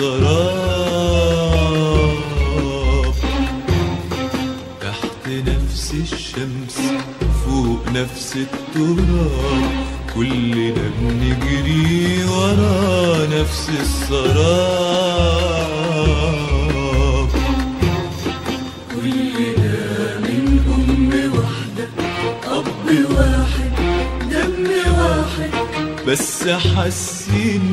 السراب تحت نفس الشمس فوق نفس التراب كلنا بنجري ورا نفس السراب كلنا من أم واحدة أب واحد دم واحد بس حاسين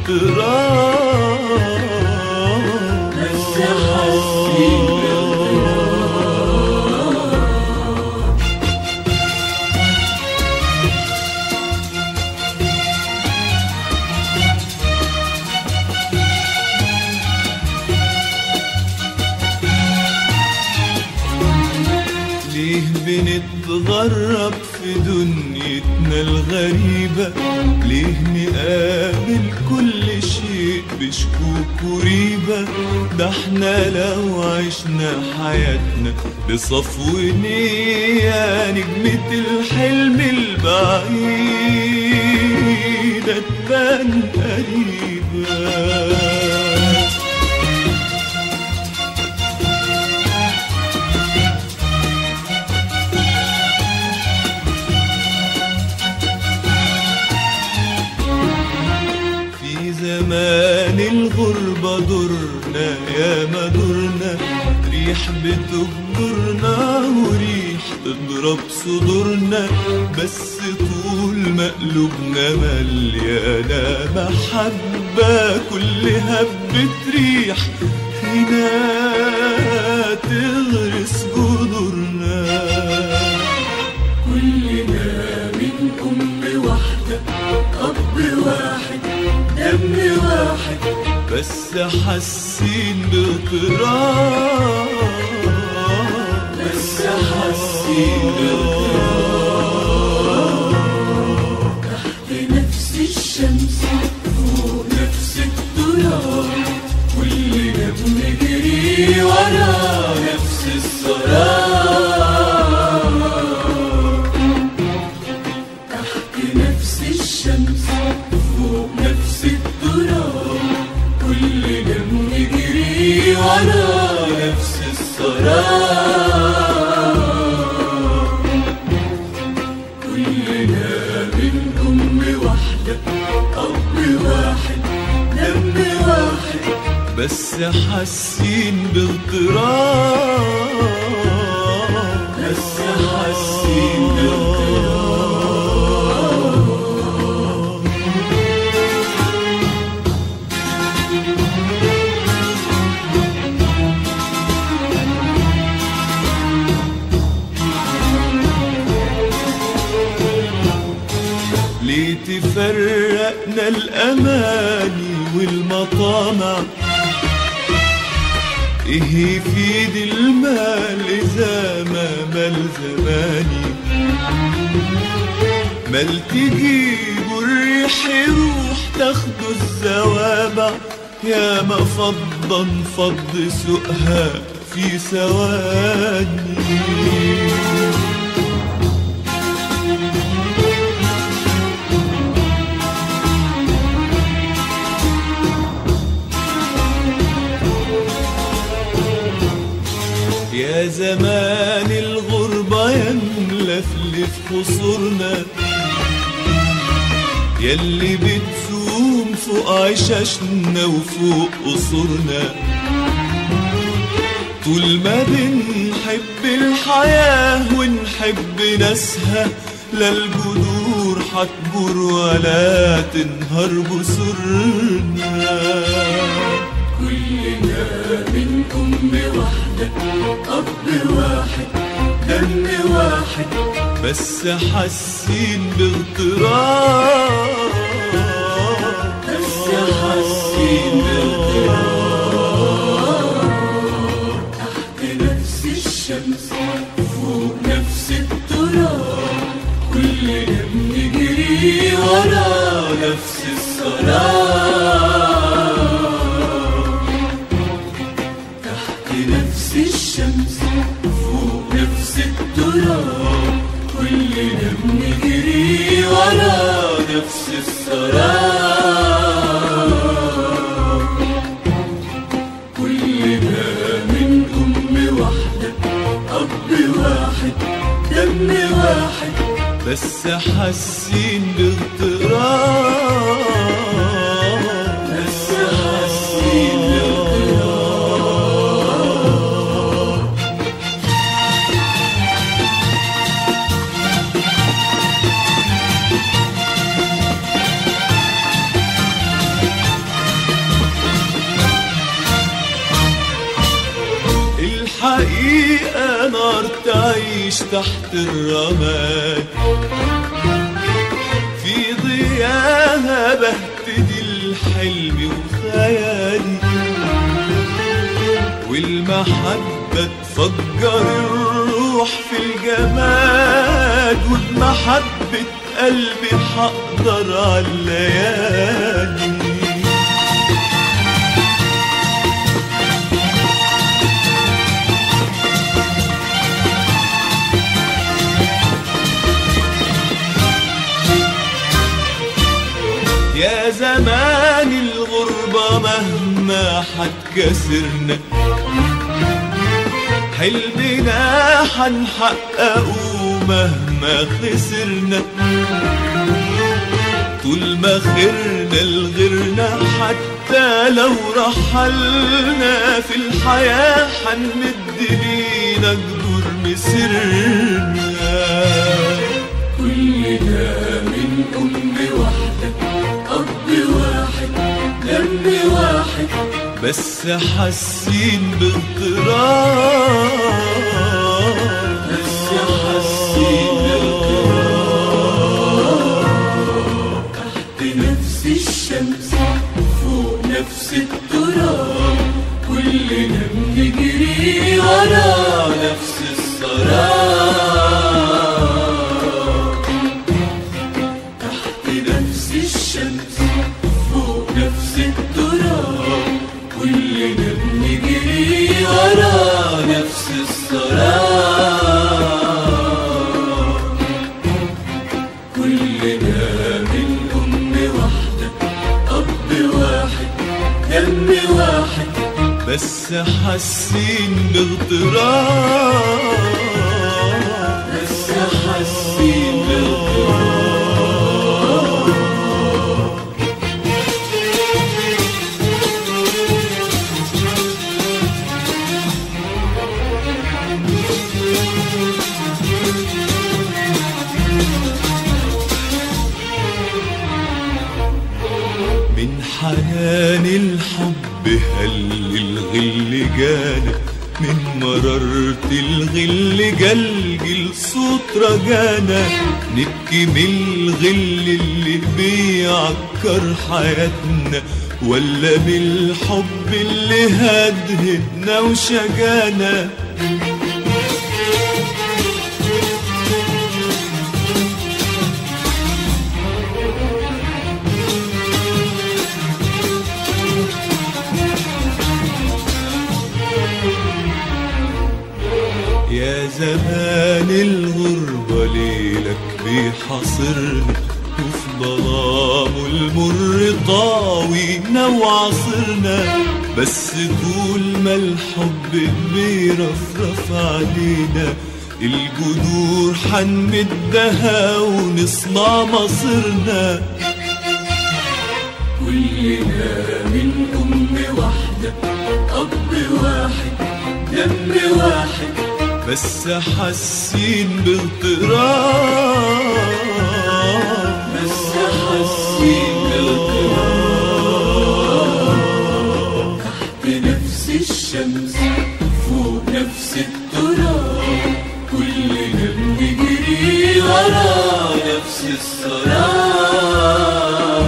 باغتراب بس حاسين ليه بنتغرب في دنيتنا الغريبة ليه نقابل كل شيء بشكوك وريبة ده احنا لو عشنا حياتنا بصفو نية نجمة الحلم البعيدة تبان قريبة في زمان الغربة درنا يا ما درنا ريح بتجبرنا وريح تضرب صدورنا بس طول ما قلوبنا مليانة محبة كل هبة ريح هنا تغرس جذورنا كلنا من أم واحدة أب واحد دم واحد بس حاسين باضطراب بس حاسين تحت نفس الشمس فوق نفس التراب كلنا بنجري ورا نفس السراب تحت نفس الشمس فوق نفس التراب كلنا بنجري ورا نفس السراب كلنا من أم واحدة أب واحد دم واحد بس حاسين باضطراب بس حاسين باضطراب ليه تفرقنا الأماني والمطامع إيه يفيد المال إذا ما مال زماني مال تجيب الريح يروح تاخده الزوابع يا ما فضا فض سوقها في ثواني يا زمان الغربة يملى في قصورنا يلي بتزوم فوق عشاشنا وفوق قصورنا طول ما بنحب الحياة ونحب ناسها لا الجذور حتجر ولا تنهار جسورنا كلنا من أم واحدة أب واحد دم واحد بس حاسين باغتراب بس حاسين باغتراب تحت نفس الشمس فوق نفس التراب كلنا بنجري ورا نفس السراب تحت نفس الشمس فوق نفس التراب كلنا بنجري ورا نفس بس حاسين باغتراب بس حاسين باغتراب الحقيقة نار تعيش تحت الرماد في ضياها بهتدي الحلم وخيالي والمحبة تفجر الروح في الجماد وبمحبة قلبي حقدر على الليالي يا زمان الغربة مهما حتكسرنا حلمنا حنحققه مهما خسرنا طول ما خيرنا لغيرنا حتى لو رحلنا في الحياة حنمد لينا جدور مسرنا كلنا من أم واحدة أب واحد دم واحد بس حاسين باغتراب بس حاسين باغتراب تحت نفس الشمس فوق نفس التراب كلنا بنجري ورا نفس السراب تحت نفس الشمس فوق نفس التراب كلنا بنجري ورا نفس السراب كلنا من أم واحدة أب واحد دم واحد بس حاسين باغتراب بس حاسين باغتراب من حنان الحب هل الغل جانا من مرارة الغل جلجل صوت رجانا نبكي من الغل اللي بيعكر حياتنا ولا بالحب اللي هدهدنا وشجانا يا زمان الغربة ليلك بيحاصرنا وفي ظلامه المر طاوينا وعصرنا بس طول ما الحب بيرفرف علينا الجذور حنمدها ونصنع مصيرنا كلنا من أم واحدة أب واحد دم واحد بس حاسين باغتراب بس حاسين باغتراب تحت نفس الشمس فوق نفس التراب كلنا بنجري ورا نفس السراب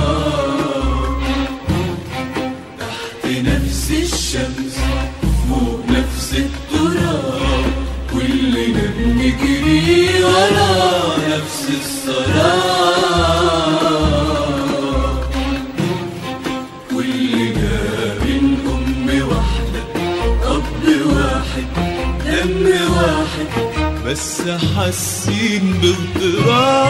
تحت نفس الشمس فوق نفس التراب كلنا بنجري ورا نفس السراب كلنا من أم واحدة أب واحد دم واحد بس حاسين باغتراب